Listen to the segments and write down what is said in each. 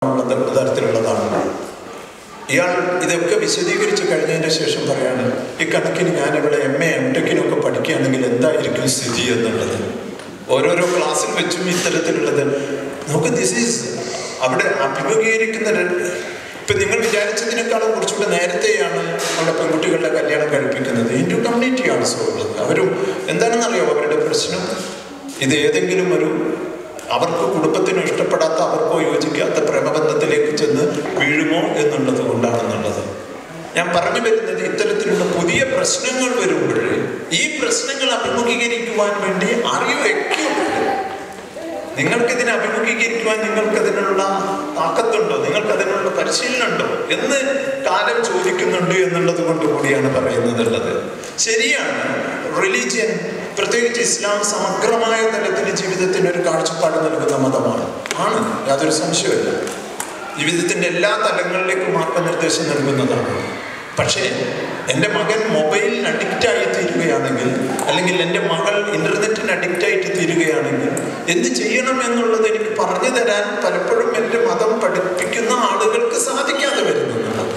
ഉള്ള തരത്തിലുള്ളതാണ് ഇയാൾ ഇതൊക്കെ വിശദീകരിച്ച് കഴിഞ്ഞതിന് ശേഷം പറയാണ് ഈ കണക്കിന് ഞാൻ ഇവിടെ എം എ എം ടെക്കിനൊക്കെ പഠിക്കുകയാണെങ്കിൽ എന്തായിരിക്കും സ്ഥിതി എന്നുള്ളത് ഓരോരോ ക്ലാസ്സിൽ വെച്ചും ഇത്തരത്തിലുള്ളത് നമുക്ക് ദിസ് ഈസ് അവിടെ അഭിമുഖീകരിക്കുന്ന ര- ഇപ്പൊ നിങ്ങൾ വിചാരിച്ചതിനേക്കാളും കുറച്ചുകൂടെ നേരത്തെയാണ് അവിടെ പെൺകുട്ടികളുടെ കല്യാണം കഴിപ്പിക്കുന്നത് ഹിന്ദു കമ്മ്യൂണിറ്റിയാണ് സോ ഉള്ളത് അവരും എന്താണെന്നറിയോ അവരുടെ പ്രശ്നം ഇത് ഏതെങ്കിലും ഒരു അവർക്ക് കുടുംബത്തിനും ഇഷ്ടപ്പെടാത്ത അവർക്കോ യോജിക്കാത്ത പ്രേമബന്ധത്തിലേക്ക് ചെന്ന് വീഴുമോ എന്നുള്ളത് കൊണ്ടാണെന്നുള്ളത് ഞാൻ പറഞ്ഞു വരുന്നത് ഇത്തരത്തിലുള്ള പുതിയ പ്രശ്നങ്ങൾ വരുമ്പോൾ ഈ പ്രശ്നങ്ങൾ അഭിമുഖീകരിക്കുവാൻ വേണ്ടി അറിയൂ എക്യൂപ്ഡ് നിങ്ങൾക്ക് ഇതിനെ അഭിമുഖീകരിക്കുവാൻ നിങ്ങൾക്ക് അതിനുള്ള താക്കത്തുണ്ടോ നിങ്ങൾക്ക് അതിനുള്ള പരിശീലനം ഉണ്ടോ എന്ന് കാലം ചോദിക്കുന്നുണ്ട് എന്നുള്ളത് കൊണ്ട് കൂടിയാണ് പറയുന്നതുള്ളത് ശരിയാണ് റിലീജിയൻ പ്രത്യേകിച്ച് ഇസ്ലാം സമഗ്രമായ തലത്തിൽ ജീവിതത്തിന് ഒരു കാഴ്ചപ്പാട് നൽകുന്ന മതമാണ് ആണ് യാതൊരു സംശയമില്ല ജീവിതത്തിന്റെ എല്ലാ തലങ്ങളിലേക്കും മാർഗനിർദ്ദേശം നൽകുന്നതാണ് പക്ഷേ എൻ്റെ മകൻ മൊബൈലിന് അഡിക്റ്റായി തീരുകയാണെങ്കിൽ അല്ലെങ്കിൽ എൻ്റെ മകൾ ഇൻ്റർനെറ്റിന് അഡിക്റ്റായിട്ട് തീരുകയാണെങ്കിൽ എന്ത് ചെയ്യണം എന്നുള്ളത് എനിക്ക് പറഞ്ഞു തരാൻ പലപ്പോഴും എൻ്റെ മതം പഠിപ്പിക്കുന്ന ആളുകൾക്ക് സാധിക്കാതെ വരുന്നുണ്ട്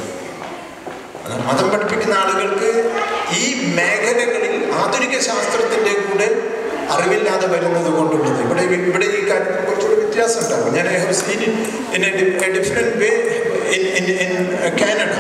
മതം പഠിപ്പിക്കുന്ന ആളുകൾക്ക് ഈ മേഖലകളിൽ ആധുനിക ശാസ്ത്രത്തിൻ്റെ കൂടെ അറിവില്ലാതെ വരുന്നത് കൊണ്ടുള്ളത് ഇവിടെ ഇവിടെ ഈ കാര്യത്തിൽ കുറച്ചുകൂടി വ്യത്യാസം ഉണ്ടാകും ഞാൻ I have seen in a different way in in in Canada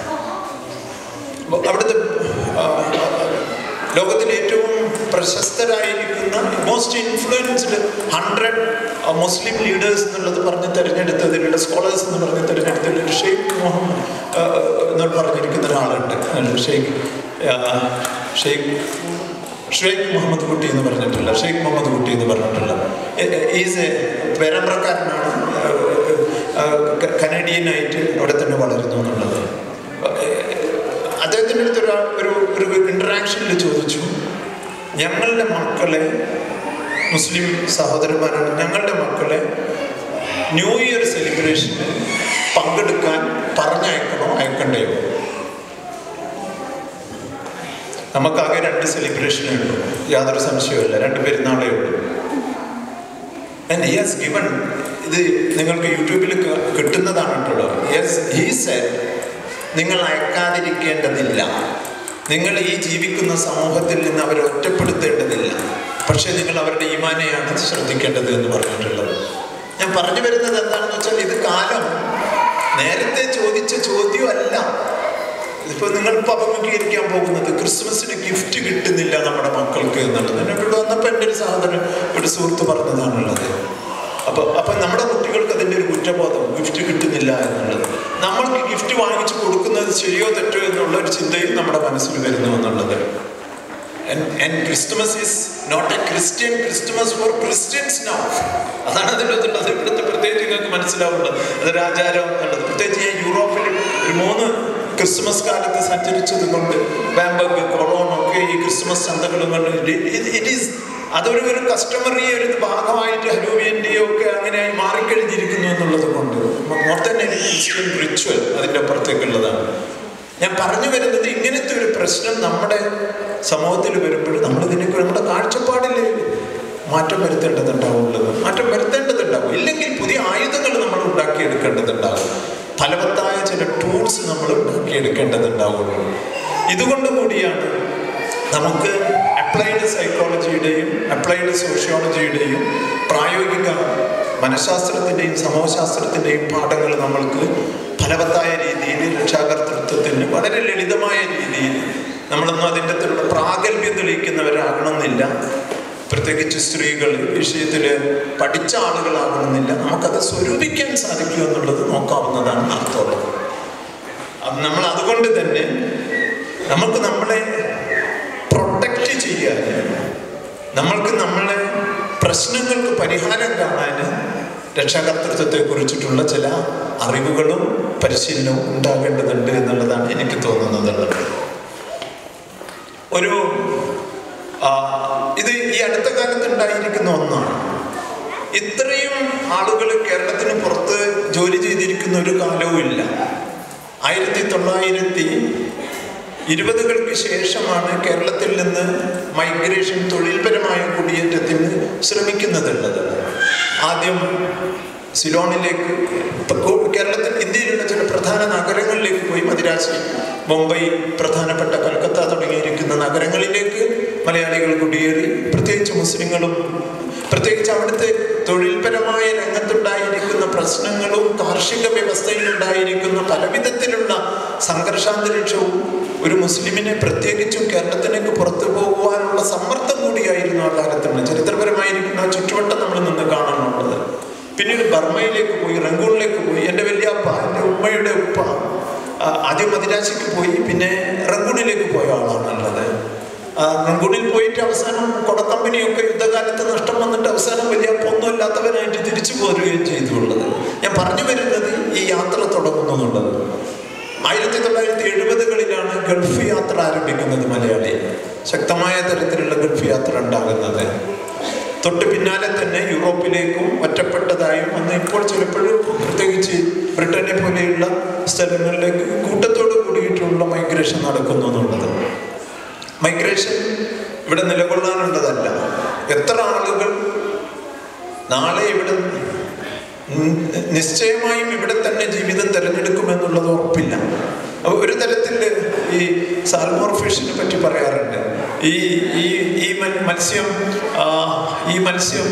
അവിടുത്തെ ആ, ലോകത്തിലെ ഏറ്റവും പ്രശസ്തരായിരിക്കുന്ന most influenced hundred Muslim leaders എന്നുള്ളത് പറഞ്ഞ് തിരഞ്ഞെടുത്തതിലുള്ള സ്കോളേഴ്സ് എന്ന് പറഞ്ഞ് തിരഞ്ഞെടുത്തതിൽ ഷെയ്ഖ് മുഹമ്മദ് ആ, എന്ന് പറഞ്ഞിരിക്കുന്ന ഒരാളുണ്ട് അല്ല, ഷെയ്ഖ് ആ, ഷെയ്ഖ് ഷെയ്ഖ് മുഹമ്മദ് കുട്ടി എന്ന് പറഞ്ഞിട്ടില്ല ഷെയ്ഖ് മുഹമ്മദ് കുട്ടി എന്ന് പറഞ്ഞിട്ടില്ല ഈസ് എ പേരമ്പ്രക്കാരനാണ് കനേഡിയനായിട്ട് അവിടെ തന്നെ വളരുന്നു എന്നുള്ളത് അദ്ദേഹത്തിൻ്റെ അടുത്ത് ഒരു ഒരു ഒരു ഇൻട്രാക്ഷനിൽ ചോദിച്ചു ഞങ്ങളുടെ മക്കളെ മുസ്ലിം സഹോദരന്മാരാണ് ഞങ്ങളുടെ മക്കളെ ന്യൂ ഇയർ സെലിബ്രേഷന് പങ്കെടുക്കാൻ പറഞ്ഞയക്കണോ അയക്കണ്ടയോ നമുക്കാകെ രണ്ട് സെലിബ്രേഷനേ ഉള്ളൂ യാതൊരു സംശയവുമില്ല രണ്ട് പെരുന്നാളേ ഉള്ളൂ ആൻഡ് ഹി ഹാസ് ഗിവൺ ഇത് നിങ്ങൾക്ക് യൂട്യൂബിൽ ക- കിട്ടുന്നതാണ് കേട്ടോ യെസ് ഹീ സെഡ് നിങ്ങൾ അയക്കാതിരിക്കേണ്ടതില്ല നിങ്ങൾ ഈ ജീവിക്കുന്ന സമൂഹത്തിൽ നിന്ന് അവരെ ഒറ്റപ്പെടുത്തേണ്ടതില്ല പക്ഷേ നിങ്ങൾ അവരുടെ ഈമാനെയാണ് ശ്രദ്ധിക്കേണ്ടത് എന്ന് പറഞ്ഞിട്ടുള്ളത് ഞാൻ പറഞ്ഞു വരുന്നത് എന്താണെന്ന് വെച്ചാൽ ഇത് കാലം നേരത്തെ ചോദിച്ച ചോദ്യമല്ല ഇതിപ്പോൾ നിങ്ങളിപ്പോൾ അഭിമുഖീകരിക്കാൻ പോകുന്നത് ക്രിസ്മസിന് ഗിഫ്റ്റ് കിട്ടുന്നില്ല നമ്മുടെ മക്കൾക്ക് എന്നുള്ളത് എന്നോട് ഇവിടെ വന്നപ്പോൾ എൻ്റെ ഒരു സഹോദരൻ ഒരു സുഹൃത്ത് പറഞ്ഞതാണുള്ളത് അപ്പോൾ അപ്പം നമ്മുടെ കുട്ടികൾക്ക് അതിൻ്റെ ഒരു കുറ്റബോധം ഗിഫ്റ്റ് കിട്ടുന്നില്ല എന്നുള്ളത് നമ്മൾക്ക് ഗിഫ്റ്റ് വാങ്ങിച്ചു കൊടുക്കുന്നത് ശരിയോ തെറ്റോ എന്നുള്ള ഒരു ചിന്തയും നമ്മുടെ മനസ്സിൽ വരുന്നു എന്നുള്ളത് and Christmas is not a Christian Christmas for Christians now അതാണ് അതിലുള്ളത് ഇവിടുത്തെ പ്രത്യേകിച്ച് നിങ്ങൾക്ക് മനസ്സിലാവുന്നത് അതൊരു ആചാരം എന്നുള്ളത് പ്രത്യേകിച്ച് ഞാൻ യൂറോപ്പിൽ ഒരു മൂന്ന് ക്രിസ്മസ് കാലത്ത് സഞ്ചരിച്ചത് കൊണ്ട് ബാംബർഗ് കൊളോൺ ഒക്കെ ഈ ക്രിസ്മസ് ചന്തകളും കൊണ്ട് ഇറ്റ് ഈസ് അതൊരു ഒരു കസ്റ്റമറി ഒരു ഭാഗമായിട്ട് ഹലൂവിയൻ്റെയോ ഒക്കെ അങ്ങനെയായി മാറിക്കഴിഞ്ഞിരിക്കുന്നു എന്നുള്ളത് കൊണ്ട് മോർ തന്നെ ക്രിസ്ത്യൻ റിച്വൽ അതിൻ്റെ അപ്പുറത്തേക്കുള്ളതാണ് ഞാൻ പറഞ്ഞു വരുന്നത് ഇങ്ങനത്തെ ഒരു പ്രശ്നം നമ്മുടെ സമൂഹത്തിൽ വരുമ്പോൾ നമ്മൾ ഇതിനൊക്കെ നമ്മുടെ കാഴ്ചപ്പാടിൽ മാറ്റം വരുത്തേണ്ടതുണ്ടാവുള്ളത് മാറ്റം വരുത്തേണ്ടതുണ്ടാവും ഇല്ലെങ്കിൽ പുതിയ ആയുധങ്ങൾ നമ്മൾ ഉണ്ടാക്കിയെടുക്കേണ്ടതുണ്ടാവും ഫലവത്തായ ചില ടൂൾസ് നമ്മൾ ഉണ്ടാക്കിയെടുക്കേണ്ടതുണ്ടാവുള്ളൂ ഇതുകൊണ്ട് കൂടിയാണ് നമുക്ക് അപ്ലൈഡ് സൈക്കോളജിയുടെയും അപ്ലൈഡ് സോഷ്യോളജിയുടെയും പ്രായോഗിക മനഃശാസ്ത്രത്തിൻ്റെയും സമൂഹശാസ്ത്രത്തിൻ്റെയും പാഠങ്ങൾ നമ്മൾക്ക് ഫലവത്തായ രീതിയിൽ രക്ഷാകർതൃത്വത്തിന് വളരെ ലളിതമായ രീതിയിൽ നമ്മളൊന്നും അതിൻ്റെ അകത്തുള്ള പ്രാഗൽഭ്യം തെളിയിക്കുന്നവരാകണമെന്നില്ല പ്രത്യേകിച്ച് സ്ത്രീകൾ വിഷയത്തിൽ പഠിച്ച ആളുകളാകണമെന്നില്ല നമുക്കത് സ്വരൂപിക്കാൻ സാധിക്കും എന്നുള്ളത് നോക്കാവുന്നതാണ് അർത്ഥമുള്ളത് അത് നമ്മൾ അതുകൊണ്ട് തന്നെ നമുക്ക് നമ്മളെ പ്രൊട്ടക്റ്റ് ചെയ്യാൻ നമ്മൾക്ക് നമ്മളെ പ്രശ്നങ്ങൾക്ക് പരിഹാരം കാണാൻ രക്ഷാകർതൃത്വത്തെ കുറിച്ചിട്ടുള്ള ചില അറിവുകളും പരിശീലനവും ഉണ്ടാകേണ്ടതുണ്ട് എന്നുള്ളതാണ് എനിക്ക് തോന്നുന്നത് ഒരു ആ, ഇത് ഈ അടുത്ത കാലത്ത് ഉണ്ടായിരിക്കുന്ന ഒന്നാണ് ഇത്രയും ആളുകൾ കേരളത്തിന് പുറത്ത് ജോലി ചെയ്തിരിക്കുന്ന ഒരു കാലവും ഇല്ല ആയിരത്തി തൊള്ളായിരത്തി ഇരുപതുകൾക്ക് ശേഷമാണ് കേരളത്തിൽ നിന്ന് മൈഗ്രേഷൻ തൊഴിൽപരമായ കുടിയേറ്റത്തിന് ശ്രമിക്കുന്നതുള്ളത് ആദ്യം സിലോണിലേക്ക് ഇപ്പൊ കോ- കറാച്ചി മുംബൈ പ്രധാനപ്പെട്ട കൽക്കത്ത തുടങ്ങിയിരിക്കുന്ന നഗരങ്ങളിലേക്ക് മലയാളികൾ കുടിയേറി പ്രത്യേകിച്ച് മുസ്ലിങ്ങളും പ്രത്യേകിച്ച് അവിടുത്തെ തൊഴിൽപരമായ രംഗത്തുണ്ടായിരിക്കുന്ന പ്രശ്നങ്ങളും കാർഷിക വ്യവസ്ഥയിലുണ്ടായിരിക്കുന്ന പലവിധത്തിലുള്ള സംഘർഷാന്തരീക്ഷവും ഒരു മുസ്ലിമിനെ പ്രത്യേകിച്ചും കേരളത്തിലേക്ക് പുറത്തു പോകുവാനുള്ള സമ്മർദ്ദം കൂടിയായിരുന്നു ആ കാലത്തുണ്ട് ചരിത്രപരമായിരിക്കുന്ന ആ ചുറ്റുവട്ടം നമ്മൾ നിന്ന് കാണാനുള്ളത് പിന്നീട് ബർമയിലേക്ക് പോയി റംഗൂണിലേക്ക് പോയി എൻ്റെ വലിയപ്പ എൻ്റെ ഉമ്മയുടെ ഉപ്പ ആ, ആദ്യം മദിരാശിക്ക് പോയി പിന്നെ റംഗൂണിലേക്ക് പോയ ആളാണുള്ളത് ആ, റംഗൂണിൽ പോയിട്ട് അവസാനം കൊടക്കമ്പനിയൊക്കെ യുദ്ധകാലത്ത് നഷ്ടം വന്നിട്ട് അവസാനം വലിയ ഒന്നുമില്ലാത്തവനായിട്ട് തിരിച്ചു പോരുകയും ചെയ്തുള്ളത് ഞാൻ പറഞ്ഞു വരുന്നത് ഈ യാത്ര തുടങ്ങുന്നു എന്നുള്ളത് ആയിരത്തി തൊള്ളായിരത്തി എഴുപതുകളിലാണ് ഗൾഫ് യാത്ര ആരംഭിക്കുന്നത് മലയാളി ശക്തമായ തരത്തിലുള്ള ഗൾഫ് യാത്ര ഉണ്ടാകുന്നത് തൊട്ട് പിന്നാലെ തന്നെ യൂറോപ്പിലേക്കും ഒറ്റപ്പെട്ടതായും അന്ന് ഇപ്പോൾ ചിലപ്പോഴും പ്രത്യേകിച്ച് ബ്രിട്ടനെ പോലെയുള്ള സ്ഥലങ്ങളിലേക്ക് കൂട്ടത്തോട് കൂടിയിട്ടുള്ള മൈഗ്രേഷൻ നടക്കുന്നു എന്നുള്ളത് മൈഗ്രേഷൻ ഇവിടെ നിലകൊള്ളാനുള്ളതല്ല എത്ര ആളുകൾ നാളെ ഇവിടെ ഉം, നിശ്ചയമായും ഇവിടെ തന്നെ ജീവിതം തിരഞ്ഞെടുക്കുമെന്നുള്ളത് ഉറപ്പില്ല അപ്പൊ ഒരു തരത്തിൽ ഈ സാൽമോർ ഫിഷിനെ പറ്റി പറയാറുണ്ട് ഈ ഈ ഈ മൽ- മത്സ്യം ആ, ഈ മത്സ്യം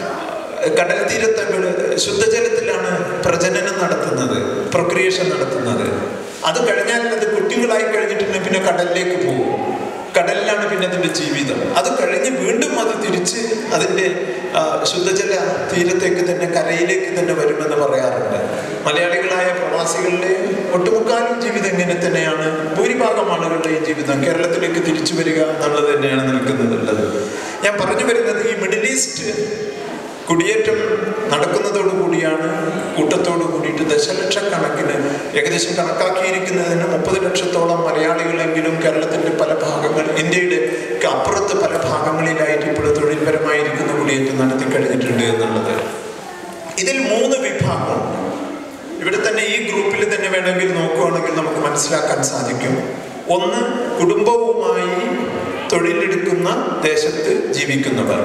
കടൽ തീരത്തെ വെള- ശുദ്ധജലത്തിലാണ് പ്രജനനം നടത്തുന്നത് പ്രൊക്രിയേഷൻ നടത്തുന്നത് അത് കഴിഞ്ഞാൽ അത് കുട്ടികളായി കഴിഞ്ഞിട്ടുണ്ടെങ്കിൽ പിന്നെ കടലിലേക്ക് പോകും കടലിലാണ് പിന്നെ അതിൻ്റെ ജീവിതം അത് കഴിഞ്ഞ് വീണ്ടും അത് തിരിച്ച് അതിൻ്റെ ആ, ശുദ്ധജല തീരത്തേക്ക് തന്നെ കരയിലേക്ക് തന്നെ വരുമെന്ന് പറയാറുണ്ട് മലയാളികളായ പ്രവാസികളുടെ ഒട്ടുമുക്കാലും ജീവിതം ഇങ്ങനെ തന്നെയാണ് ഭൂരിഭാഗം ആളുകളുടെയും ജീവിതം കേരളത്തിലേക്ക് തിരിച്ചു വരിക എന്നുള്ളത് തന്നെയാണ് നിൽക്കുന്നുള്ളത് ഞാൻ പറഞ്ഞു വരുന്നത് ഈ മിഡിൽ ഈസ്റ്റ് കുടിയേറ്റം നടക്കുന്നതോടു കൂടിയാണ് കൂട്ടത്തോടു കൂടിയിട്ട് ദശലക്ഷക്കണക്കിന് ഏകദേശം കണക്കാക്കിയിരിക്കുന്നതിന് മുപ്പത് ലക്ഷത്തോളം മലയാളികളെങ്കിലും കേരളത്തിൻ്റെ പല ഭാഗങ്ങൾ ഇന്ത്യയുടെ അപ്പുറത്ത് പല ഭാഗങ്ങളിലായിട്ട് ഇപ്പോൾ തൊഴിൽപരമായിരിക്കുന്ന കുടിയേറ്റം നടത്തി കഴിഞ്ഞിട്ടുണ്ട് എന്നുള്ളത് ഇതിൽ മൂന്ന് വിഭാഗമുണ്ട് ഇവിടെ തന്നെ ഈ ഗ്രൂപ്പിൽ തന്നെ വേണമെങ്കിൽ നോക്കുകയാണെങ്കിൽ നമുക്ക് മനസ്സിലാക്കാൻ സാധിക്കും ഒന്ന് കുടുംബവുമായി തൊഴിലെടുക്കുന്ന ദേശത്ത് ജീവിക്കുന്നവർ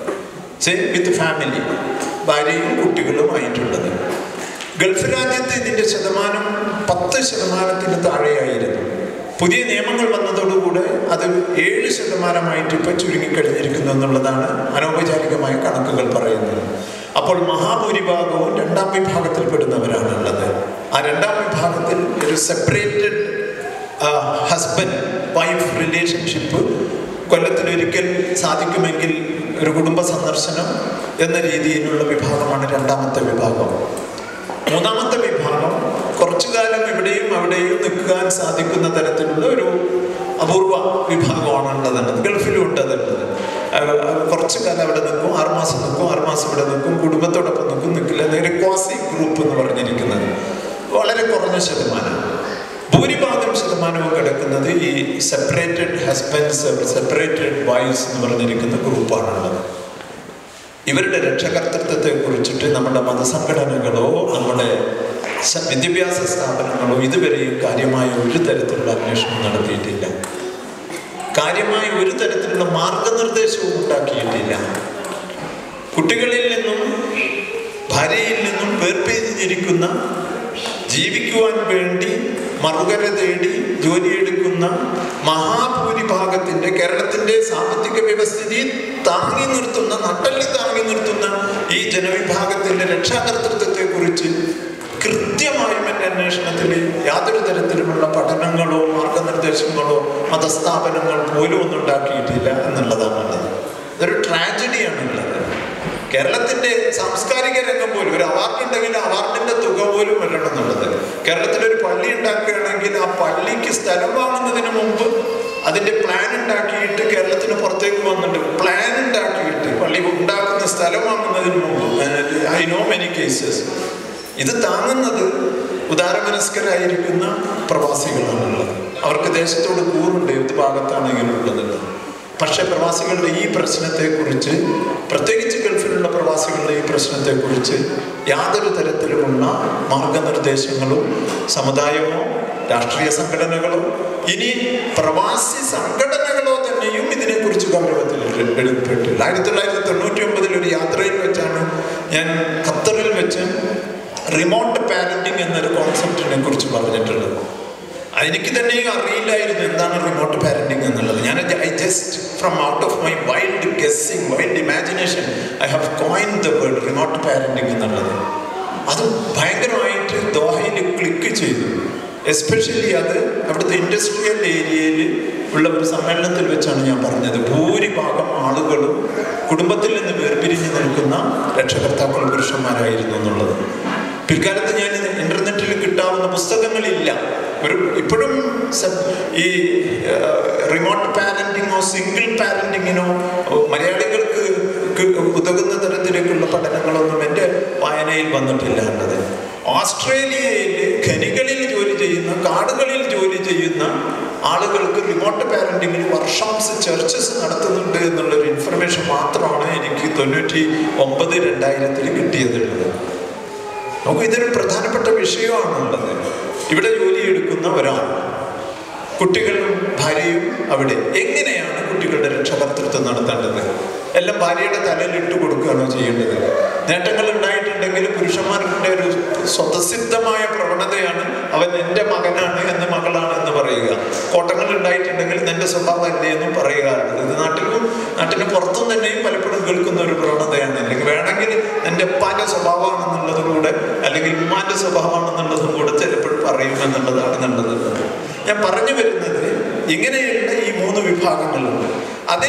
വിത്ത് ഫാമിലി ഭാര്യയും കുട്ടികളുമായിട്ടുള്ളത് ഗൾഫ് രാജ്യത്ത് ഇതിൻ്റെ ശതമാനം പത്ത് ശതമാനത്തിന് താഴെയായിരുന്നു പുതിയ നിയമങ്ങൾ വന്നതോടുകൂടെ അത് ഏഴ് ശതമാനമായിട്ട് ഇപ്പോൾ ചുരുങ്ങിക്കഴിഞ്ഞിരിക്കുന്നു എന്നുള്ളതാണ് അനൗപചാരികമായ കണക്കുകൾ പറയുന്നത് അപ്പോൾ മഹാഭൂരിഭാഗവും രണ്ടാം വിഭാഗത്തിൽപ്പെടുന്നവരാണുള്ളത് ആ രണ്ടാം വിഭാഗത്തിൽ ഒരു സെപ്പറേറ്റഡ് ഹസ്ബൻഡ് വൈഫ് റിലേഷൻഷിപ്പ് കൊല്ലത്തിലൊരിക്കൽ സാധിക്കുമെങ്കിൽ ഒരു കുടുംബ സന്ദർശനം എന്ന രീതിയിലുള്ള വിഭാഗമാണ് രണ്ടാമത്തെ വിഭാഗം മൂന്നാമത്തെ വിഭാഗം കുറച്ചു കാലം ഇവിടെയും അവിടെയും നിൽക്കാൻ സാധിക്കുന്ന തരത്തിലുള്ള ഒരു അപൂർവ വിഭാഗമാണ് ഉള്ളത് ഗൾഫിലും ഉണ്ട് അതുള്ളത് അഹ് കുറച്ചു കാലം അവിടെ നിൽക്കും ആറുമാസം നിൽക്കും ആറുമാസം ഇവിടെ നിൽക്കും കുടുംബത്തോടൊപ്പം നിൽക്കും നിൽക്കില്ല നേരെ ക്വാസി ഗ്രൂപ്പ് എന്ന് പറഞ്ഞിരിക്കുന്നത് വളരെ കുറഞ്ഞ ശതമാനം ഭൂരിഭാഗം ശതമാനവും കിടക്കുന്നത് ഈ സെപ്പറേറ്റഡ് ഹസ്ബൻഡ്സ് സെപ്പറേറ്റഡ് വൈഫ്സ് എന്ന് പറഞ്ഞിരിക്കുന്ന ഗ്രൂപ്പാണുള്ളത് ഇവരുടെ രക്ഷകർത്തൃത്വത്തെ കുറിച്ചിട്ട് നമ്മുടെ മതസംഘടനകളോ നമ്മുടെ സ- വിദ്യാഭ്യാസ സ്ഥാപനങ്ങളോ ഇതുവരെയും കാര്യമായ ഒരു തരത്തിലുള്ള അന്വേഷണം നടത്തിയിട്ടില്ല കാര്യമായ ഒരു തരത്തിലുള്ള മാർഗനിർദ്ദേശവും ഉണ്ടാക്കിയിട്ടില്ല കുട്ടികളിൽ നിന്നും ഭാര്യയിൽ നിന്നും വേർപിരിഞ്ഞിരിക്കുന്ന ജീവിക്കുവാൻ വേണ്ടി മറുകര തേടി ജോലിയെടുക്കുന്ന മഹാഭൂരിഭാഗത്തിന്റെ കേരളത്തിന്റെ സാമ്പത്തിക വ്യവസ്ഥിതി താങ്ങി നിർത്തുന്ന നട്ടല്ലി താങ്ങി നിർത്തുന്ന ഈ ജനവിഭാഗത്തിന്റെ രക്ഷാകർതൃത്വത്തെ കുറിച്ച് കൃത്യമായും എൻ്റെ അന്വേഷണത്തിൽ യാതൊരു തരത്തിലുമുള്ള പഠനങ്ങളോ മാർഗനിർദ്ദേശങ്ങളോ മതസ്ഥാപനങ്ങൾ പോലും ഒന്നും ഉണ്ടാക്കിയിട്ടില്ല എന്നുള്ളതാണുള്ളത് ഇതൊരു ട്രാജഡിയാണുള്ളത് കേരളത്തിന്റെ സാംസ്കാരിക രംഗം പോലും ഒരു അവാർഡ് ഉണ്ടെങ്കിൽ അവാർഡിന്റെ തുക പോലും വരണം എന്നുള്ളത് കേരളത്തിൽ ഒരു പള്ളി ഉണ്ടാക്കുകയാണെങ്കിൽ ആ പള്ളിക്ക് സ്ഥലം വാങ്ങുന്നതിന് മുമ്പ് അതിന്റെ പ്ലാൻ ഉണ്ടാക്കിയിട്ട് കേരളത്തിന് പുറത്തേക്ക് വന്നിട്ട് പ്ലാൻ ഉണ്ടാക്കിയിട്ട് പള്ളി ഉണ്ടാക്കുന്ന സ്ഥലം വാങ്ങുന്നതിന് മുമ്പ് ഐ നോ മെനി കേസസ് ഇത് താങ്ങുന്നത് ഉദാരമനസ്കരായിരിക്കുന്ന പ്രവാസികളാണുള്ളത് അവർക്ക് ദേശത്തോട് കൂറുണ്ട് ഏത് ഭാഗത്താണെങ്കിലും ഉള്ളത് പക്ഷേ പ്രവാസികളുടെ ഈ പ്രശ്നത്തെക്കുറിച്ച് പ്രത്യേകിച്ച് ഗൾഫിലുള്ള പ്രവാസികളുടെ ഈ പ്രശ്നത്തെക്കുറിച്ച് യാതൊരു തരത്തിലുമുള്ള മാർഗനിർദ്ദേശങ്ങളും സമുദായമോ രാഷ്ട്രീയ സംഘടനകളോ ഇനി പ്രവാസി സംഘടനകളോ തന്നെയും ഇതിനെക്കുറിച്ച് ഗൗരവത്തിൽ എടുത്തിട്ടില്ല ആയിരത്തി തൊള്ളായിരത്തി തൊണ്ണൂറ്റി ഒമ്പതിൽ ഒരു യാത്രയിൽ വെച്ചാണ് ഞാൻ ഖത്തറിൽ വെച്ച് റിമോട്ട് പാരന്റിങ് എന്നൊരു കോൺസെപ്റ്റിനെ കുറിച്ച് പറഞ്ഞിട്ടുള്ളത് എനിക്ക് തന്നെയും അറിയില്ലായിരുന്നു എന്താണ് റിമോട്ട് പാരന്റിങ് എന്നുള്ളത് ഞാൻ I just from out of my wild guessing wild imagination I have coin the word remote parenting എന്നുള്ളത് അത് ഭയങ്കരമായിട്ട് ദോഹയിൽ ക്ലിക്ക് ചെയ്തു എസ്പെഷ്യലി അത് അവിടുത്തെ ഇൻഡസ്ട്രിയൽ ഏരിയയിൽ ഉള്ള ഒരു സമ്മേളനത്തിൽ വെച്ചാണ് ഞാൻ പറഞ്ഞത് ഭൂരിഭാഗം ആളുകളും കുടുംബത്തിൽ നിന്ന് വേർപിരിഞ്ഞ് നിൽക്കുന്ന രക്ഷകർത്താക്കൾ പുരുഷന്മാരായിരുന്നു എന്നുള്ളത് പിൽക്കാലത്ത് ഞാൻ ഇന്റർനെറ്റിൽ കിട്ടാവുന്ന പുസ്തകങ്ങളില്ല ഒരു ഇപ്പോഴും സ- ഈ റിമോട്ട് പാരന്റിങ്ങോ സിംഗിൾ പാരന്റിങ്ങിനോ മലയാളികൾക്ക് ക്ക് ഉതകുന്ന തരത്തിലേക്കുള്ള പഠനങ്ങളൊന്നും എൻ്റെ വായനയിൽ വന്നിട്ടില്ല എന്നത് ഓസ്ട്രേലിയയിൽ ഖനികളിൽ ജോലി ചെയ്യുന്ന കാടുകളിൽ ജോലി ചെയ്യുന്ന ആളുകൾക്ക് റിമോട്ട് പാരന്റിങ്ങിന് വർഷംസ് ചർച്ചസ് നടത്തുന്നുണ്ട് എന്നുള്ളൊരു ഇൻഫർമേഷൻ മാത്രമാണ് എനിക്ക് തൊണ്ണൂറ്റി ഒമ്പത് രണ്ടായിരത്തിൽ കിട്ടിയതുള്ളത് നമുക്ക് ഇതൊരു പ്രധാനപ്പെട്ട വിഷയമാണുള്ളത് ഇവിടെ ജോലി എടുക്കുന്ന ഒരാൾ കുട്ടികളും ഭാര്യയും അവിടെ എങ്ങനെയാണ് കുട്ടികളുടെ രക്ഷകർത്തൃത്വം നടത്തേണ്ടത് എല്ലാം ഭാര്യയുടെ തലയിൽ ഇട്ട് കൊടുക്കുകയാണോ ചെയ്യേണ്ടത് നേട്ടങ്ങൾ ഉണ്ടായിട്ടുണ്ടെങ്കിൽ പുരുഷന്മാരുടെ ഒരു സ്വതസിദ്ധമായ പ്രവണതയാണ് അവൻ എൻ്റെ മകനാണ് എന്ന് മകളാണ് എന്ന് പറയുക കോട്ടങ്ങൾ ഉണ്ടായിട്ടുണ്ടെങ്കിൽ നിന്റെ സ്വഭാവം അല്ലേ എന്നും പറയുകയാണ് ഇത് നാട്ടിലും നാട്ടിന് പുറത്തും തന്നെയും പലപ്പോഴും കേൾക്കുന്ന ഒരു പ്രവണതയാണ് അല്ലെങ്കിൽ വേണമെങ്കിൽ എൻ്റെ ഉപ്പാന്റെ സ്വഭാവമാണെന്നുള്ളത് കൂടെ അല്ലെങ്കിൽ ഉമ്മാന്റെ സ്വഭാവമാണെന്നുള്ളതും കൂടെ ചിലപ്പോൾ പറയും എന്നുള്ളതാണ് നല്ലത് ഞാൻ പറഞ്ഞു വരുന്നത് ഇങ്ങനെയുള്ള ഈ മൂന്ന് വിഭാഗങ്ങളുണ്ട് അതിൽ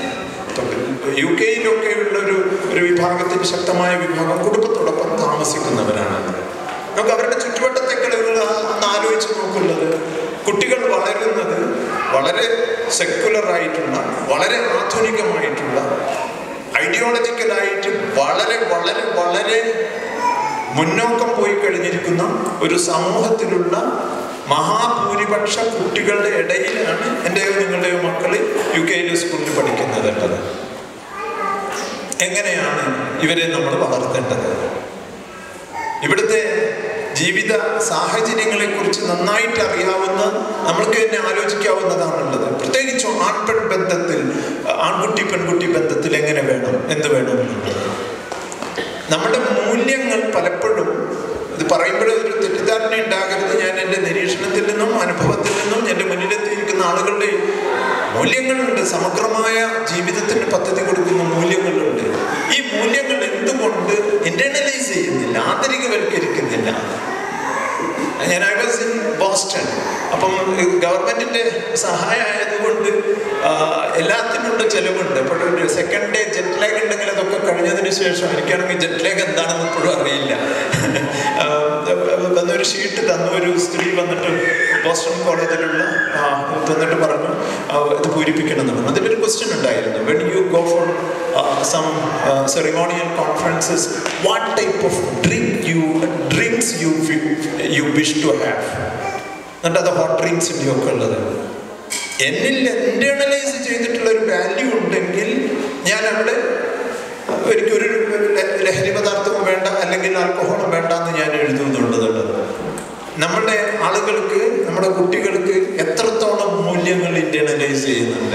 യു കെയിലൊക്കെ ഉള്ള ഒരു ഒരു വിഭാഗത്തിൽ ശക്തമായ വിഭാഗം കുടുംബത്തോടൊപ്പം താമസിക്കുന്നവരാണ് നമുക്ക് അവരുടെ ചുറ്റുവട്ടത്തെ നിങ്ങൾ ഒന്ന് ആലോചിച്ച് നോക്കുന്നത് കുട്ടികൾ വളരുന്നത് വളരെ സെക്യുലർ ആയിട്ടുള്ള വളരെ ആധുനികമായിട്ടുള്ള ഐഡിയോളജിക്കലായിട്ട് വളരെ വളരെ വളരെ മുന്നോക്കം പോയി കഴിഞ്ഞിരിക്കുന്ന ഒരു സമൂഹത്തിലുള്ള മഹാഭൂരിപക്ഷ കുട്ടികളുടെ ഇടയിലാണ് എൻ്റെയോ നിങ്ങളുടെയോ മക്കൾ യു കെയിലെ സ്കൂളിൽ പഠിക്കുന്നത് ഉള്ളത് എങ്ങനെയാണ് ഇവരെ നമ്മൾ വളർത്തേണ്ടത് ഇവിടുത്തെ ജീവിത സാഹചര്യങ്ങളെ കുറിച്ച് നന്നായിട്ട് അറിയാവുന്ന നമ്മൾക്ക് തന്നെ ആലോചിക്കാവുന്നതാണുള്ളത് പ്രത്യേകിച്ചും ആൺപെൺ ബന്ധത്തിൽ ആൺകുട്ടി പെൺകുട്ടി ബന്ധത്തിൽ എങ്ങനെ വേണം എന്ത് വേണം എന്നുള്ളത് നമ്മുടെ മൂല്യങ്ങൾ പലപ്പോഴും ഇത് പറയുമ്പോഴേ ഒരു തെറ്റിദ്ധാരണ ഉണ്ടാകരുത് ഞാൻ എൻ്റെ നിരീക്ഷണത്തിൽ നിന്നും അനുഭവത്തിൽ നിന്നും എൻ്റെ മുന്നിലെത്തിയിരിക്കുന്ന ആളുകളുടെ മൂല്യങ്ങളുണ്ട് സമഗ്രമായ ജീവിതത്തിന് പദ്ധതി കൊടുക്കുന്ന മൂല്യങ്ങളുണ്ട് ഈ മൂല്യങ്ങൾ എന്തുകൊണ്ട് ഇന്റേണലൈസ് ചെയ്യുന്നില്ല ആന്തരികവൽക്കരിക്കുന്നില്ല ഞാൻ ഐ വാസ് ഇൻ ബോസ്റ്റൺ അപ്പം ഗവൺമെന്റിന്റെ സഹായം ആയതുകൊണ്ട് ആ, എല്ലാത്തിനുള്ള ചെലവുണ്ട് അപ്പോൾ ഒരു സെക്കൻഡ് ഡേ ജെറ്റ് ലാഗ് ഉണ്ടെങ്കിൽ അതൊക്കെ കഴിഞ്ഞതിന് ശേഷം എനിക്കാണെങ്കിൽ ജെറ്റ് ലാഗ് എന്താണെന്ന് ഇപ്പോഴും അറിയില്ല ആ, വന്നൊരു ഷീറ്റ് തന്നു ഒരു സ്ത്രീ വന്നിട്ട് ബോസ്റ്റൺ കോളേജിലുള്ള ആ, തന്നിട്ട് പറഞ്ഞു ആ, ഇത് പൂരിപ്പിക്കണം എന്ന് പറഞ്ഞു അതിലൊരു ക്വസ്റ്റ്യൻ ഉണ്ടായിരുന്നു when you go for some ceremonial conferences what type of drink you drinks you you wish to have എന്നിട്ട് അത് ഹോട്ട് ഡ്രിങ്ക്സിൻ്റെ ഒക്കെ ഉള്ളത് എന്നിൽ ഇന്റേണലൈസ് ചെയ്തിട്ടുള്ള ഒരു വാല്യൂ ഉണ്ടെങ്കിൽ ഞാൻ അവിടെ എനിക്കൊരു ല- ലഹരി പദാർത്ഥവും വേണ്ട അല്ലെങ്കിൽ ആൽക്കഹോളും വേണ്ട എന്ന് ഞാൻ എഴുതുന്നുള്ളത് നമ്മുടെ ആളുകൾക്ക് നമ്മുടെ കുട്ടികൾക്ക് എത്രത്തോളം മൂല്യങ്ങൾ ഇന്റേണലൈസ് ചെയ്യുന്നുണ്ട്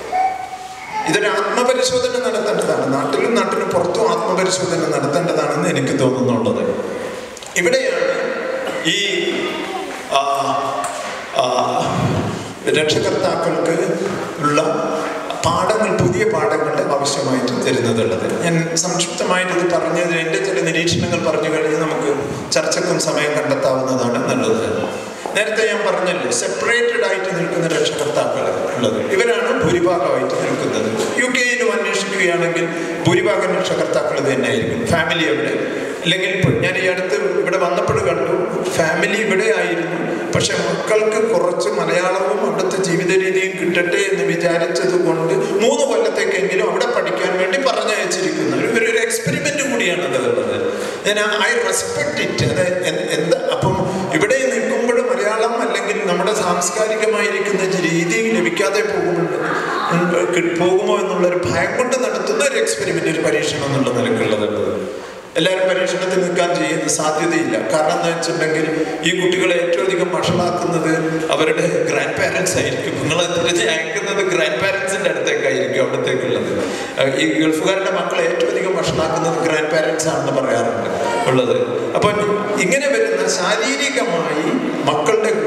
ഇതൊരു ആത്മപരിശോധന നടത്തേണ്ടതാണ് നാട്ടിലും നാട്ടിന് പുറത്തും ആത്മപരിശോധന നടത്തേണ്ടതാണെന്ന് എനിക്ക് തോന്നുന്നുള്ളത് ഇവിടെയാണ് ഈ ആ, ആ, രക്ഷകർത്താക്കൾക്ക് ഉള്ള പാഠങ്ങൾ പുതിയ പാഠങ്ങൾ ആവശ്യമായിട്ട് തരുന്നതുള്ളത് ഞാൻ സംക്ഷിപ്തമായിട്ട് ഇത് പറഞ്ഞത് എൻ്റെ ചില നിരീക്ഷണങ്ങൾ പറഞ്ഞു കഴിഞ്ഞ് നമുക്ക് ചർച്ചക്കും സമയം കണ്ടെത്താവുന്നതാണ് നല്ലത് നേരത്തെ ഞാൻ പറഞ്ഞല്ലോ സെപ്പറേറ്റഡ് ആയിട്ട് നിൽക്കുന്ന രക്ഷകർത്താക്കൾ ഉള്ളത് ഇവരാണ് ഭൂരിഭാഗമായിട്ട് നിൽക്കുന്നത് യു കെയിലും അന്വേഷിക്കുകയാണെങ്കിൽ ഭൂരിഭാഗം രക്ഷകർത്താക്കൾ ഇത് തന്നെയായിരിക്കും ഫാമിലി അവിടെ അല്ലെങ്കിൽ ഇപ്പോൾ ഞാൻ ഈ അടുത്ത് ഇവിടെ വന്നപ്പോൾ കണ്ടു ഫാമിലി ഇവിടെ ആയിരുന്നു പക്ഷെ മക്കൾക്ക് കുറച്ച് മലയാളവും അവിടുത്തെ ജീവിത രീതിയും കിട്ടട്ടെ എന്ന് വിചാരിച്ചത് കൊണ്ട് മൂന്ന് കൊല്ലത്തേക്കെങ്കിലും അവിടെ പഠിക്കാൻ വേണ്ടി പറഞ്ഞയച്ചിരിക്കുന്നു ഒരു- ഒരു ഒരു എക്സ്പെരിമെന്റ് കൂടിയാണ് അതുള്ളത് ഞാൻ ഐ റെസ്പെക്ട് ഇറ്റ് അത് എൻ- എന്താ അപ്പം ഇവിടെ നിൽക്കുമ്പോൾ മലയാളം അല്ലെങ്കിൽ നമ്മുടെ സാംസ്കാരികമായിരിക്കുന്ന രീതി ലഭിക്കാതെ പോകുമ്പോൾ പോകുമോ എന്നുള്ളൊരു ഭയം കൊണ്ട് നടത്തുന്ന ഒരു എക്സ്പെരിമെന്റ് ഒരു പരീക്ഷണം എന്നുള്ള നിലക്കുള്ളതുണ്ട് എല്ലാവരും പരീക്ഷണത്തിൽ നിൽക്കാൻ ചെയ്യുന്ന സാധ്യതയില്ല കാരണം എന്താ വെച്ചിട്ടുണ്ടെങ്കിൽ ഈ കുട്ടികളെ ഏറ്റവും അധികം വഷളാക്കുന്നത് അവരുടെ ഗ്രാൻഡ് പാരൻസ് ആയിരിക്കും നിങ്ങൾ തിരിച്ച് അയക്കുന്നത് ഗ്രാൻഡ് പാരൻസിന്റെ അടുത്തേക്കായിരിക്കും അവിടത്തേക്കുള്ളത് അഹ് ഈ ഗൾഫുകാരുടെ മക്കളെ ഏറ്റവും അധികം വഷളാക്കുന്നത് ഗ്രാൻഡ് പാരൻസ് ആണെന്ന് പറയാറുണ്ട് ഉള്ളത് അപ്പൊ ഇങ്ങനെ വരുന്ന ശാരീരികമായി മക്കളുടെ കൂടെ നിൽക്കാൻ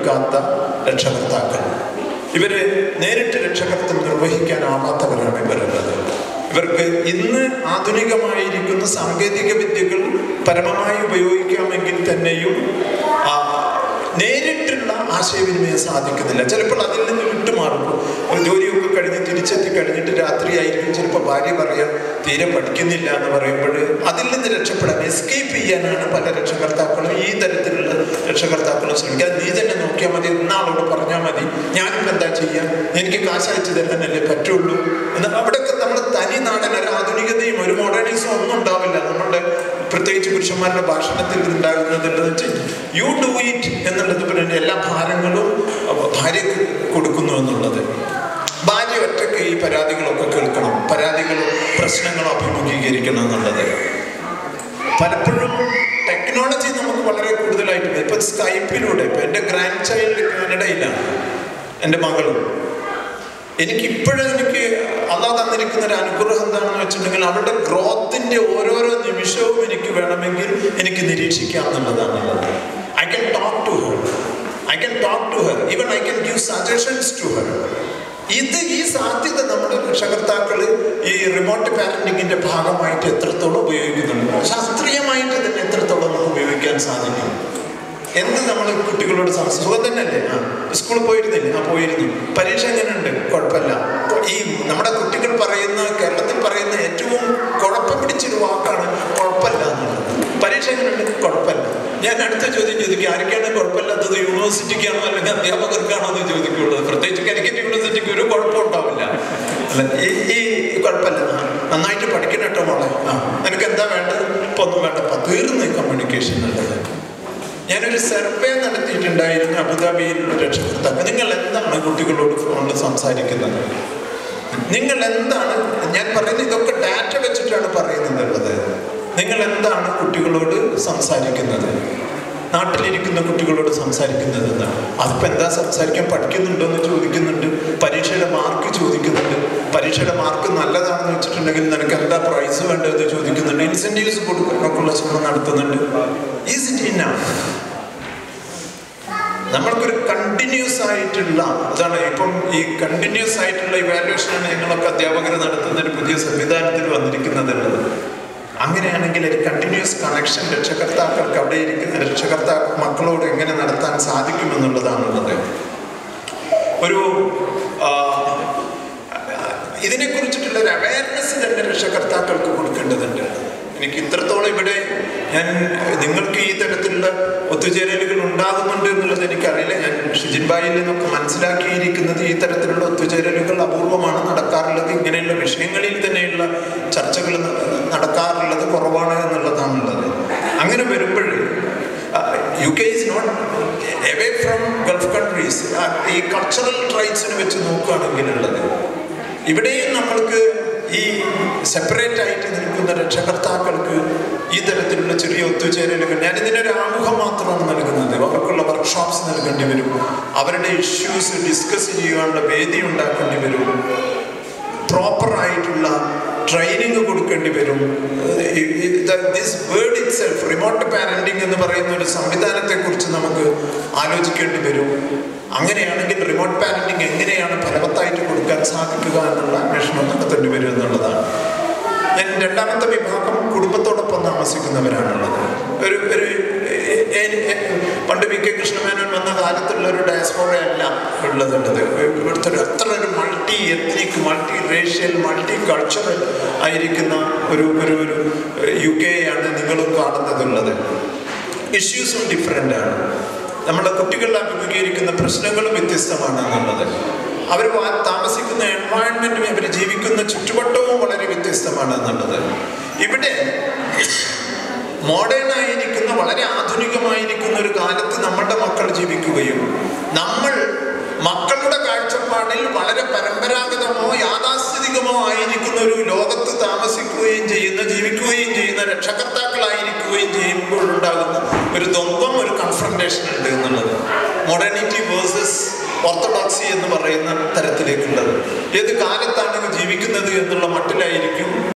ഏറ്റെടുക്കാത്ത രക്ഷകർത്താക്കൾ ഇവര് നേരിട്ട് രക്ഷകർത്തം നിർവഹിക്കാനാവാത്തവരാണ് ഇവരുള്ളത് ഇവർക്ക് ഇന്ന് ആധുനികമായിരിക്കുന്ന സാങ്കേതിക വിദ്യകൾ പരമമായി ഉപയോഗിക്കാമെങ്കിൽ തന്നെയും ആ, നേരിട്ടുള്ള ആശയവിനിമയം സാധിക്കുന്നില്ല ചിലപ്പോൾ അതിൽ നിന്ന് വിട്ടുമാറുമ്പോൾ ഒരു ജോലിയൊക്കെ കഴിഞ്ഞ് തിരിച്ചെത്തി കഴിഞ്ഞിട്ട് രാത്രിയായിരിക്കും ചിലപ്പോൾ ഭാര്യ പറയാം തീരെ പഠിക്കുന്നില്ല എന്ന് പറയുമ്പോൾ അതിൽ നിന്ന് രക്ഷപ്പെടാൻ എസ്കേപ്പ് ചെയ്യാനാണ് പല രക്ഷകർത്താക്കളും ഈ തരത്തിലുള്ള രക്ഷകർത്താക്കളും ശ്രമിക്കുക നീ തന്നെ നോക്കിയാൽ മതി ഇന്നാളോട് പറഞ്ഞാൽ മതി ഞാനിപ്പോൾ എന്താ ചെയ്യാം എനിക്ക് കാശ് അയച്ചു തരാനല്ലേ പറ്റുള്ളൂ എന്നാൽ അവിടെയൊക്കെ നമ്മൾ തനി നാടൻ ഒരു ആധുനികതയും ഒരു മോഡേണിസം ഒന്നും ഉണ്ടാവില്ല നമ്മളുടെ പ്രത്യേകിച്ച് പുരുഷന്മാരുടെ ഭാഷണത്തിൽ ഉണ്ടാകുന്നതെന്ന് വെച്ചാൽ യു ഡു ഇറ്റ് എന്നുള്ളത് പിന്നെ എല്ലാ ഭാരങ്ങളും ഭാര്യക്ക് കൊടുക്കുന്നു എന്നുള്ളത് ഭാര്യ ഒറ്റയ്ക്ക് ഈ പരാതികളൊക്കെ കേൾക്കണം പരാതികളും പ്രശ്നങ്ങളും അഭിമുഖീകരിക്കണം എന്നുള്ളത് പലപ്പോഴും ടെക്നോളജി നമുക്ക് വളരെ കൂടുതലായിട്ട് ഇപ്പൊ സ്കൈപ്പിലൂടെ ഇപ്പൊ എൻ്റെ ഗ്രാൻഡ് ചൈൽഡ് കാനഡയിലാണ് എൻ്റെ മകളും എനിക്ക് ഇപ്പോഴും എനിക്ക് അള്ളാഹ് തന്നിരിക്കുന്ന ഒരു അനുഗ്രഹം എന്താണെന്ന് വെച്ചിട്ടുണ്ടെങ്കിൽ അവരുടെ ഗ്രോത്തിന്റെ ഓരോരോ നിമിഷവും എനിക്ക് വേണമെങ്കിൽ എനിക്ക് നിരീക്ഷിക്കാം എന്നുള്ളതാണുള്ളത് I can talk to her I can talk to her even I can give suggestions to her ഇത് ഈ സാധ്യത നമ്മുടെ രക്ഷകർത്താക്കൾ ഈ റിമോട്ട് പാരന്റിങ്ങിന്റെ ഭാഗമായിട്ട് എത്രത്തോളം ഉപയോഗിക്കുന്നുണ്ട് ശാസ്ത്രീയമായിട്ട് തന്നെ എത്രത്തോളം നമുക്ക് ഉപയോഗിക്കാൻ സാധിക്കും എന്ത് നമ്മൾ കുട്ടികളോട് സംസാ- സുഖം തന്നെയല്ലേ ആ സ്കൂളിൽ പോയിരുന്നില്ലേ ആ പോയിരുന്നു പരീക്ഷ എങ്ങനെയുണ്ട് കുഴപ്പമില്ല ഈ നമ്മുടെ കുട്ടികൾ പറയുന്ന കേരളത്തിൽ പറയുന്ന ഏറ്റവും കുഴപ്പം പിടിച്ചൊരു വാക്കാണ് കുഴപ്പമില്ല എന്നുള്ളത് പരീക്ഷ എങ്ങനെയുണ്ട് കുഴപ്പമില്ല ഞാൻ അടുത്ത ചോദ്യം ചോദിക്കും ആർക്കാണ് കുഴപ്പമില്ലാത്തത് യൂണിവേഴ്സിറ്റിക്കാണോ അല്ലെങ്കിൽ അധ്യാപകർക്കാണോ എന്ന് ചോദിക്കുള്ളത് പ്രത്യേകിച്ച് കാലിക്കറ്റ് യൂണിവേഴ്സിറ്റിക്ക് ഒരു കുഴപ്പം ഉണ്ടാവില്ല അല്ല ഈ ഈ കുഴപ്പമില്ല ആ, നന്നായിട്ട് പഠിക്കണം കേട്ടോ മോളെ ആ നിനക്ക് എന്താ വേണ്ടത് ഇപ്പൊ ഒന്നും വേണ്ടപ്പ തീർന്ന് കമ്മ്യൂണിക്കേഷൻ നല്ലത് ഞാനൊരു സർവേ നടത്തിയിട്ടുണ്ടായിരുന്നു അബുദാബിയിലുള്ള രക്ഷകർത്താക്കൾ നിങ്ങൾ എന്താണ് കുട്ടികളോട് ഫോണിൽ സംസാരിക്കുന്നത് നിങ്ങൾ എന്താണ് ഞാൻ പറയുന്നത് ഇതൊക്കെ ഡാറ്റ വെച്ചിട്ടാണ് പറയുന്നത് നിങ്ങൾ എന്താണ് കുട്ടികളോട് സംസാരിക്കുന്നത് നാട്ടിലിരിക്കുന്ന കുട്ടികളോട് സംസാരിക്കുന്നത് എന്താണ് അതിപ്പോൾ എന്താ സംസാരിക്കാൻ പഠിക്കുന്നുണ്ടോ എന്ന് ചോദിക്കുന്നുണ്ട് പരീക്ഷയുടെ മാർക്ക് ചോദിക്കുന്നുണ്ട് പരീക്ഷയുടെ മാർക്ക് നല്ലതാണെന്ന് വെച്ചിട്ടുണ്ടെങ്കിൽ നിനക്ക് എന്താ പ്രൈസ് വേണ്ടതെന്ന് ചോദിക്കുന്നുണ്ട് ഇൻസെൻറ്റീവ്സ് കൊടുക്കാനൊക്കെയുള്ള ശ്രമം നടത്തുന്നുണ്ട് ഈസ് ഇറ്റ് ഇനഫ് നമ്മൾക്കൊരു കണ്ടിന്യൂസ് ആയിട്ടുള്ള അതാണ് ഇപ്പം ഈ കണ്ടിന്യൂസ് ആയിട്ടുള്ള ഇവാലുവേഷനാണ് ഞങ്ങളൊക്കെ അധ്യാപകർ നടത്തുന്ന ഒരു പുതിയ സംവിധാനത്തിൽ വന്നിരിക്കുന്നതുള്ളത് അങ്ങനെയാണെങ്കിൽ ഒരു കണ്ടിന്യൂസ് കണക്ഷൻ രക്ഷകർത്താക്കൾക്ക് അവിടെ ഇരിക്കുന്ന രക്ഷകർത്താ മക്കളോട് എങ്ങനെ നടത്താൻ സാധിക്കുമെന്നുള്ളതാണുള്ളത് ഒരു ആ, ഇതിനെക്കുറിച്ചിട്ടുള്ള ഒരു അവയർനെസ് തന്നെ രക്ഷകർത്താക്കൾക്ക് കൊടുക്കേണ്ടതുണ്ട് എനിക്ക് ഇത്രത്തോളം ഇവിടെ ഞാൻ നിങ്ങൾക്ക് ഈ തരത്തിലുള്ള ഒത്തുചേരലുകൾ ഉണ്ടാകുന്നുണ്ട് എന്നുള്ളത് എനിക്കറിയില്ല ഞാൻ ഷിജിൻ ബായിൽ നിന്നൊക്കെ മനസ്സിലാക്കിയിരിക്കുന്നത് ഈ തരത്തിലുള്ള ഒത്തുചേരലുകൾ അപൂർവമാണ് നടക്കാറുള്ളത് ഇങ്ങനെയുള്ള വിഷയങ്ങളിൽ തന്നെയുള്ള ചർച്ചകൾ ന- നടക്കാറുള്ളത് കുറവാണ് എന്നുള്ളതാണുള്ളത് അങ്ങനെ വരുമ്പോൾ U K is not away from Gulf countries ഈ കൾച്ചറൽ ട്രൈറ്റ്സിനെ വെച്ച് നോക്കുകയാണെങ്കിലുള്ളത് ഇവിടെയും നമ്മൾക്ക് ഈ സെപ്പറേറ്റ് ആയിട്ട് നിൽക്കുന്ന രക്ഷകർത്താക്കൾക്ക് ഈ തരത്തിലുള്ള ചെറിയ ഒത്തുചേരലുകൾ ഞാൻ ഇതിനൊരു ആമുഖം മാത്രമാണ് നൽകുന്നത് അവർക്കുള്ള വർക്ക്ഷോപ്സ് നൽകേണ്ടി വരും അവരുടെ ഇഷ്യൂസ് ഡിസ്കസ് ചെയ്യാനുള്ള വേദി ഉണ്ടാക്കേണ്ടി വരും പ്രോപ്പർ ആയിട്ടുള്ള ട്രെയിനിങ് കൊടുക്കേണ്ടി വരും this word itself remote parenting എന്ന് പറയുന്ന ഒരു സംവിധാനത്തെ കുറിച്ച് നമുക്ക് ആലോചിക്കേണ്ടി വരും അങ്ങനെയാണെങ്കിൽ റിമോട്ട് പാരന്റിങ് എങ്ങനെയാണ് ഫലവത്തായിട്ട് കൊടുക്കാൻ സാധിക്കുക എന്നുള്ള അന്വേഷണം നടത്തേണ്ടി വരും എന്നുള്ളതാണ് ഞാൻ രണ്ടാമത്തെ വിഭാഗം കുടുംബത്തോടൊപ്പം താമസിക്കുന്നവരാണുള്ളത് ഒരു ഒരു എ- എ- എ- പണ്ട് വി കെ കൃഷ്ണമേനോൻ വന്ന കാലത്തുള്ള ഒരു ഡയസ്പോറ അല്ല ഉള്ളതുള്ളത് ഇവിടുത്തെ ഒരു അത്ര ഒരു multi ethnic multi racial multi cultural ആയിരിക്കുന്ന ഒരു ഒരു ഒരു യു കെ ആണ് നിങ്ങളും കാണുന്നതുള്ളത് ഇഷ്യൂസും ഡിഫറെൻ്റ് ആണ് നമ്മുടെ കുട്ടികൾ അഭിമുഖീകരിക്കുന്ന പ്രശ്നങ്ങളും വ്യത്യസ്തമാണ് എന്നുള്ളത് അവർ താമസിക്കുന്ന എൻവയൺമെൻറ്റും അവർ ജീവിക്കുന്ന ചുറ്റുവട്ടവും വളരെ വ്യത്യസ്തമാണ് എന്നുള്ളത് ഇവിടെ മോഡേൺ ആയിരിക്കുന്ന വളരെ ആധുനികമായിരിക്കുന്ന ഒരു കാലത്ത് നമ്മളുടെ മക്കൾ ജീവിക്കുകയും നമ്മൾ മക്കളുടെ കാഴ്ചപ്പാടിൽ വളരെ പരമ്പരാഗതമോ യാഥാസ്ഥിതികമോ ആയിരിക്കുന്ന ഒരു ലോകത്ത് താമസിക്കുകയും ചെയ്യുന്ന ജീവിക്കുകയും ചെയ്യുന്ന രക്ഷകർത്താക്കളായിരിക്കുകയും ചെയ്യുമ്പോൾ ഉണ്ടാകുന്ന ഒരു ദ്വന്ദ്വം ഒരു കൺഫ്രണ്ടേഷൻ ഉണ്ട് എന്നുള്ളത് മോഡേണിറ്റി വേഴ്സസ് ഓർത്തഡോക്സി എന്ന് പറയുന്ന തരത്തിലേക്കുള്ളത് ഏത് കാലത്താണ് ജീവിക്കുന്നത് എന്നുള്ള മട്ടിലായിരിക്കും